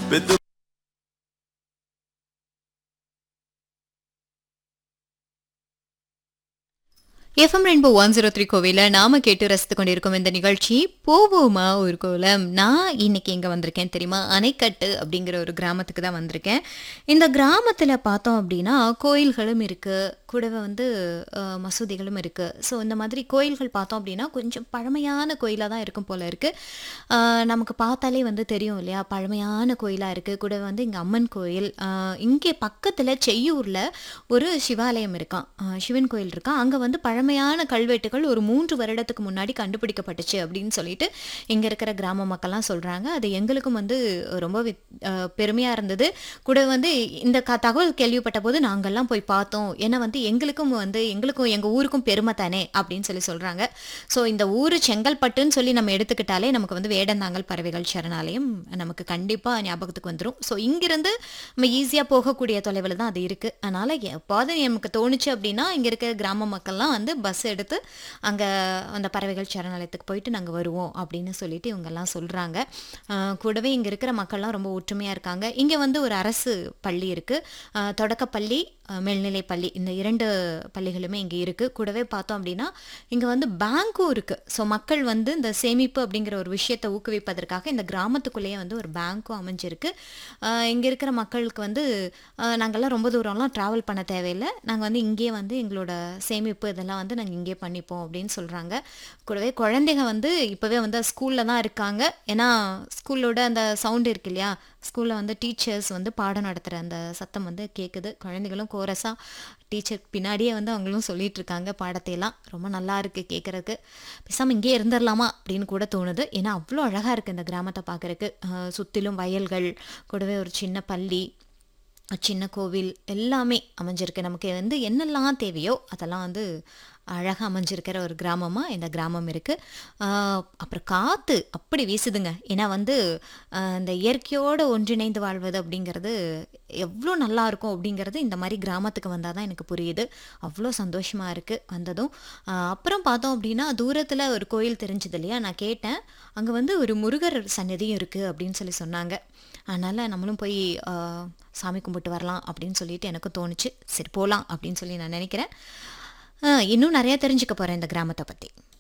பெத்து FM Rainbow one zero three கோவில நாம கேட்டு ரசித்து கொண்டிருக்கும் இந்த நிகழ்ச்சி போவோமா ஒரு கோலம் நான் இன்னைக்கு எங்க வந்திருக்கேன் தெரியுமா அணைக்கட்டு அப்படிங்கிற ஒரு கிராமத்துக்கு தான் வந்திருக்கேன் இந்த கிராமத்துல பார்த்தோம் அப்படின்னா கோயில்களும் இருக்கு கூடவே வந்து அஹ், மசூதிகளும் இருக்கு ஸோ இந்த மாதிரி கோயில்கள் பார்த்தோம் அப்படின்னா கொஞ்சம் பழமையான கோயிலாக தான் இருக்கும் போல இருக்கு அஹ், நமக்கு பார்த்தாலே வந்து தெரியும் இல்லையா பழமையான கோயிலாக இருக்கு கூடவே வந்து இங்கே அம்மன் கோயில் அஹ், இங்கே பக்கத்தில் செய்யூரில் ஒரு சிவாலயம் இருக்கான் அஹ், சிவன் கோயில் இருக்கான் அங்கே வந்து பழமையான கல்வெட்டுகள் ஒரு மூன்று வருடத்துக்கு முன்னாடி கண்டுபிடிக்கப்பட்டுச்சு அப்படின்னு சொல்லிட்டு இங்கே இருக்கிற கிராம மக்கள்லாம் சொல்கிறாங்க அது எங்களுக்கும் வந்து ரொம்ப பெருமையாக இருந்தது கூட வந்து இந்த க தகவல் கேள்விப்பட்ட போது நாங்கள்லாம் போய் பார்த்தோம் ஏன்னா வந்து எங்களுக்கும் வந்து எங்களுக்கும் எங்கள் ஊருக்கும் பெருமை தானே அப்படின்னு சொல்லி சொல்கிறாங்க ஸோ இந்த ஊர் செங்கல்பட்டுன்னு சொல்லி நம்ம எடுத்துக்கிட்டாலே நமக்கு வந்து வேடந்தாங்கல் பறவைகள் சரணாலயம் நமக்கு கண்டிப்பாக ஞாபகத்துக்கு வந்துடும் ஸோ இங்கிருந்து நம்ம ஈஸியாக போகக்கூடிய தொலைவில் தான் அது இருக்குது அதனால் எப்போது நமக்கு தோணுச்சு அப்படின்னா இங்கே இருக்க கிராம மக்கள்லாம் வந்து பஸ் எடுத்து அங்கே அந்த பறவைகள் சரணாலயத்துக்கு போயிட்டு நாங்கள் வருவோம் அப்படின்னு சொல்லிட்டு இவங்கெல்லாம் சொல்கிறாங்க கூடவே இங்கே இருக்கிற மக்கள்லாம் ரொம்ப ஒற்றுமையாக இருக்காங்க இங்கே வந்து ஒரு அரசு பள்ளி இருக்குது தொடக்கப்பள்ளி அஹ், மேல்நிலைப் பள்ளி இந்த இரண்டு பள்ளிகளுமே இங்கே இருக்குது கூடவே பார்த்தோம் அப்படின்னா இங்கே வந்து பேங்க்கும் இருக்குது ஸோ மக்கள் வந்து இந்த சேமிப்பு அப்படிங்கிற ஒரு விஷயத்தை ஊக்குவிப்பதற்காக இந்த கிராமத்துக்குள்ளேயே வந்து ஒரு பேங்க்கும் அமைஞ்சிருக்கு இங்கே இருக்கிற மக்களுக்கு வந்து அஹ், நாங்கெல்லாம் ரொம்ப தூரம்லாம் ட்ராவல் பண்ண தேவையில்லை நாங்கள் வந்து இங்கேயே வந்து எங்களோட சேமிப்பு இதெல்லாம் வந்து நாங்கள் இங்கேயே பண்ணிப்போம் அப்படின்னு சொல்கிறாங்க கூடவே குழந்தைங்க வந்து இப்போவே வந்து ஸ்கூலில் தான் இருக்காங்க ஏன்னா ஸ்கூலோட அந்த சவுண்ட் இருக்கு இல்லையா ஸ்கூலில் வந்து டீச்சர்ஸ் வந்து பாடம் நடத்துகிற அந்த சத்தம் வந்து கேட்குது குழந்தைகளும் கோரஸாக டீச்சர் பின்னாடியே வந்து அவங்களும் சொல்லிட்டு இருக்காங்க பாடத்தையெல்லாம் ரொம்ப நல்லா இருக்கு கேட்குறதுக்கு பேசாமல் இங்கேயே இருந்துடலாமா அப்படின்னு கூட தோணுது ஏன்னா அவ்வளோ அழகாக இருக்குது இந்த கிராமத்தை பார்க்குறக்கு சுற்றிலும் வயல்கள் கூடவே ஒரு சின்ன பள்ளி சின்ன கோவில் எல்லாமே அமைஞ்சிருக்கு நமக்கு வந்து என்னெல்லாம் தேவையோ அதெல்லாம் வந்து அழகாக அமைஞ்சிருக்கிற ஒரு கிராமமாக இந்த கிராமம் இருக்குது அப்புறம் காற்று அப்படி வீசுதுங்க ஏன்னா வந்து ஆஹ் இந்த இயற்கையோடு ஒன்றிணைந்து வாழ்வது அப்படிங்கிறது எவ்வளோ நல்லா இருக்கும் அப்படிங்கிறது இந்த மாதிரி கிராமத்துக்கு வந்தால் தான் எனக்கு புரியுது அவ்வளோ சந்தோஷமாக இருக்குது வந்ததும் ஆஹ் அப்புறம் பார்த்தோம் அப்படின்னா தூரத்தில் ஒரு கோயில் தெரிஞ்சது இல்லையா நான் கேட்டேன் அங்கே வந்து ஒரு முருகர் சன்னதியும் இருக்குது அப்படின்னு சொல்லி சொன்னாங்க அதனால் நம்மளும் போய் ஆஹ் சாமி கும்பிட்டு வரலாம் அப்படின்னு சொல்லிட்டு எனக்கு தோணுச்சு சரி போகலாம் அப்படின்னு சொல்லி நான் நினைக்கிறேன் ஆஹ் இன்னும் நிறையா தெரிஞ்சுக்க போகிறேன் இந்த கிராமத்தை பற்றி